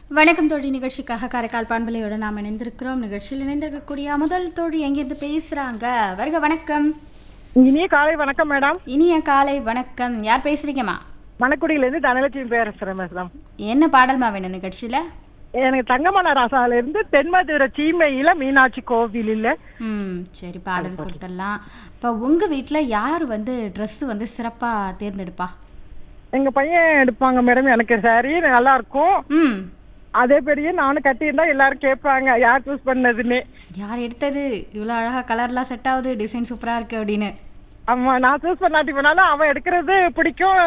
வணக்கம் தோழி நிகழ்ச்சிக்காக காரைக்கால் பண்பலையோட நாம் இணைந்திருக்கிறோம் நிகழ்ச்சியில் இணைந்திருக்கக்கூடிய முதல் தோழி எங்கேருந்து பேசுறாங்க வருக வணக்கம் இனிய காலை வணக்கம் மேடம் இனிய காலை வணக்கம் யார் பேசுறீங்கம்மா மணக்குடியிலேருந்து தனலட்சுமி பேசுறேன் மேடம் என்ன பாடல்மா வேணும் நிகழ்ச்சியில எனக்கு தங்கமல ராசால இருந்து தென்மதுரை சீமையில மீனாட்சி கோவிலில் ம் சரி பாடல் கொடுத்துடலாம் இப்போ உங்க வீட்டில் யார் வந்து ட்ரெஸ் வந்து சிறப்பா தேர்ந்தெடுப்பா எங்க பையன் எடுப்பாங்க மேடம் எனக்கு சரி நல்லா இருக்கும் ம் அதே பெரிய நானும் கட்டியிருந்தா எல்லாரும் கேட்பாங்க யார் சூஸ் பண்ணதுன்னு யார் எடுத்தது இவ்வளோ அழகா கலர்லாம் செட் ஆகுது டிசைன் சூப்பரா இருக்கு அப்படின்னு ஆமா நான் சூஸ் பண்ணாட்டி போனாலும் அவன் எடுக்கிறது பிடிக்கும்